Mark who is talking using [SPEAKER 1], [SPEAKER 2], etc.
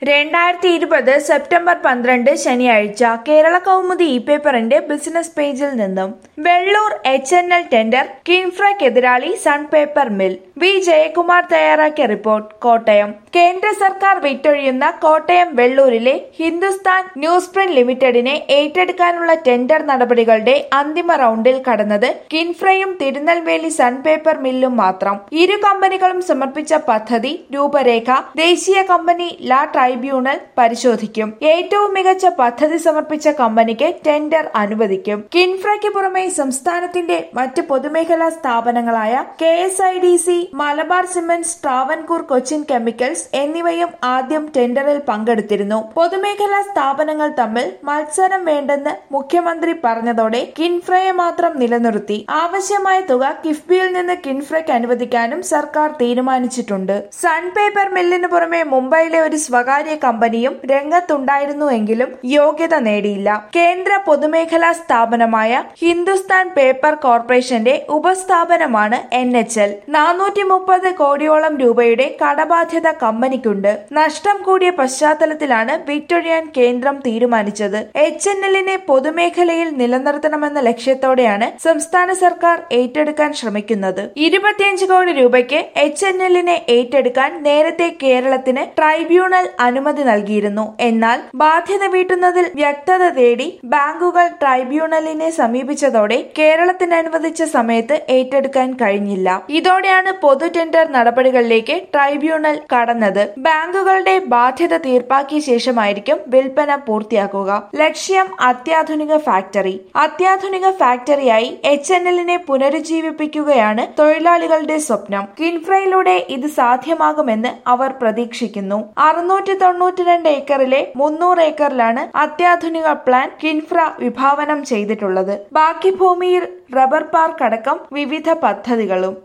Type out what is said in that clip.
[SPEAKER 1] രണ്ടായിരത്തി ഇരുപത് സെപ്റ്റംബർ പന്ത്രണ്ട് ശനിയാഴ്ച കേരള കൗമുദി ഇ പേപ്പറിന്റെ ബിസിനസ് പേജിൽ നിന്നും Velloor H N L tender കിൻഫ്രയ്ക്ക് എതിരാളി Sun Paper Mill V Jayakumar തയ്യാറാക്കിയ റിപ്പോർട്ട് കോട്ടയം കേന്ദ്ര സർക്കാർ വിറ്റൊഴിയുന്ന കോട്ടയം വെള്ളൂരിലെ ഹിന്ദുസ്ഥാൻ ന്യൂസ് പ്രിന്റ് ലിമിറ്റഡിനെ ഏറ്റെടുക്കാനുള്ള ടെൻഡർ നടപടികളുടെ അന്തിമ റൗണ്ടിൽ കടന്നത് കിൻഫ്രയും തിരുനെൽവേലി സൺ പേപ്പർ മില്ലും മാത്രം ഇരു കമ്പനികളും സമർപ്പിച്ച പദ്ധതി രൂപരേഖ ദേശീയ കമ്പനി ലാ ട്രൈബ്യൂണൽ പരിശോധിക്കും ഏറ്റവും മികച്ച പദ്ധതി സമർപ്പിച്ച കമ്പനിക്ക് ടെൻഡർ അനുവദിക്കും കിൻഫ്രയ്ക്ക് പുറമെ സംസ്ഥാനത്തിന്റെ മറ്റ് പൊതുമേഖലാ സ്ഥാപനങ്ങളായ K S I D C Malabar Cements Travancore Cochin Chemicals എന്നിവയും ആദ്യം ടെൻഡറിൽ പങ്കെടുത്തിരുന്നു പൊതുമേഖലാ സ്ഥാപനങ്ങൾ തമ്മിൽ മത്സരം വേണ്ടെന്ന് മുഖ്യമന്ത്രി പറഞ്ഞതോടെ കിൻഫ്രയെ മാത്രം നിലനിർത്തി ആവശ്യമായ തുക കിഫ്ബിയിൽ നിന്ന് കിൻഫ്രയ്ക്ക് അനുവദിക്കാനും സർക്കാർ തീരുമാനിച്ചിട്ടുണ്ട് സൺ പേപ്പർ മില്ലിന് പുറമെ മുംബൈയിലെ ഒരു സ്വകാര്യ കമ്പനിയും രംഗത്തുണ്ടായിരുന്നുവെങ്കിലും യോഗ്യത നേടിയില്ല കേന്ദ്ര പൊതുമേഖലാ സ്ഥാപനമായ ഹിന്ദുസ്ഥാൻ പേപ്പർ കോർപ്പറേഷന്റെ ഉപസ്ഥാപനമാണ് എൻ എച്ച് എൽ നാനൂറ്റി മുപ്പത് കോടിയോളം രൂപയുടെ കടബാധ്യത കമ്പനിക്കുണ്ട് നഷ്ടം കൂടിയ പശ്ചാത്തലത്തിലാണ് വിക്ടോറിയൻ കേന്ദ്രം തീരുമാനിച്ചത് എച്ച് എൻ എല്ലിനെ പൊതുമേഖലയിൽ നിലനിർത്തണമെന്ന ലക്ഷ്യത്തോടെയാണ് സംസ്ഥാന സർക്കാർ ഏറ്റെടുക്കാൻ ശ്രമിക്കുന്നത് ഇരുപത്തിയഞ്ച് കോടി രൂപയ്ക്ക് എച്ച് എൻ എല്ലിനെ ഏറ്റെടുക്കാൻ നേരത്തെ കേരളത്തിന് ട്രൈബ്യൂണൽ അനുമതി നൽകിയിരുന്നു എന്നാൽ ബാധ്യത വീട്ടുന്നതിൽ വ്യക്തത തേടി ബാങ്കുകൾ ട്രൈബ്യൂണലിനെ സമീപിച്ചതോടെ കേരളത്തിന് അനുവദിച്ച സമയത്ത് ഏറ്റെടുക്കാൻ കഴിഞ്ഞില്ല ഇതോടെയാണ് പൊതു ടെൻഡർ നടപടികളിലേക്ക് ട്രൈബ്യൂണൽ കടന്നത് ബാങ്കുകളുടെ ബാധ്യത തീർപ്പാക്കിയ ശേഷമായിരിക്കും വിൽപ്പന പൂർത്തിയാക്കുക ലക്ഷ്യം അത്യാധുനിക ഫാക്ടറി അത്യാധുനിക ഫാക്ടറിയായി എച്ച് എൻ എല്ലിനെ പുനരുജ്ജീവിപ്പിക്കുകയാണ് തൊഴിലാളികളുടെ സ്വപ്നം കിൻഫ്രയിലൂടെ ഇത് സാധ്യമാകുമെന്ന് അവർ പ്രതീക്ഷിക്കുന്നു അറുന്നൂറ്റി തൊണ്ണൂറ്റിരണ്ട് ഏക്കറിലെ മുന്നൂറ് ഏക്കറിലാണ് അത്യാധുനിക പ്ലാൻ കിൻഫ്ര വിഭാവനം ചെയ്തിട്ടുള്ളത് ബാക്കി ഭൂമിയിൽ റബ്ബർ പാർക്ക് അടക്കം വിവിധ പദ്ധതികളും